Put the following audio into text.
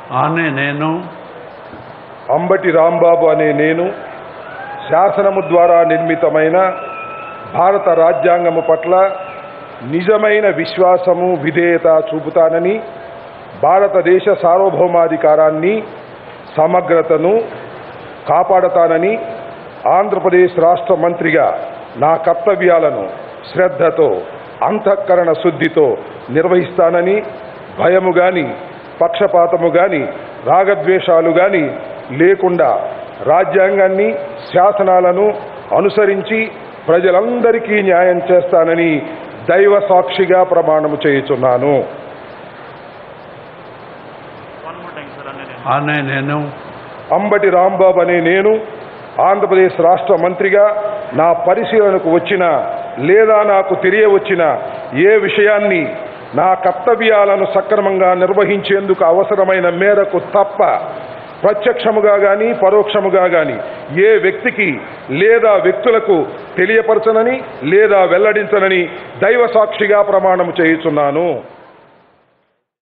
ఆనే నేను అంబటి రాంబాబు అనే నేను శాసనము ద్వారా నిర్మితమైన భారత రాజ్యాంగము పట్ల నిజమైన విశ్వాసము విధేయత చూపుతానని భారతదేశ సార్వభౌమాధికారాన్ని సమగ్రతను కాపాడతానని ఆంధ్రప్రదేశ్ రాష్ట్ర మంత్రిగా నా కర్తవ్యాలను శ్రద్ధతో అంతఃకరణ శుద్ధితో నిర్వహిస్తానని భయము గాని పక్షపాతము గాని రాగద్వేషాలు గాని లేకుండా రాజ్యాంగాన్ని శాసనాలను అనుసరించి ప్రజలందరికీ న్యాయం చేస్తానని దైవ సాక్షిగా ప్రమాణము చేయుచున్నాను వన్ మోర్ టైం సార్ అన్నీ నేను ఆనే నేను అంబటి రాంబాబు అనే నేను ఆంధ్రప్రదేశ్ రాష్ట్ర మంత్రిగా నా పరిశీలనకు వచ్చిన లేదా నాకు తెలియవచ్చిన ఏ విషయాన్ని నా కర్తవ్యాలను సక్రమంగా నిర్వహించేందుకు అవసరమైన మేరకు తప్ప ప్రత్యక్షముగా గాని పరోక్షముగా గాని ఏ వ్యక్తికి లేదా వ్యక్తులకు తెలియపరచనని లేదా వెల్లడించనని దైవ సాక్షిగా ప్రమాణం చేయుచున్నాను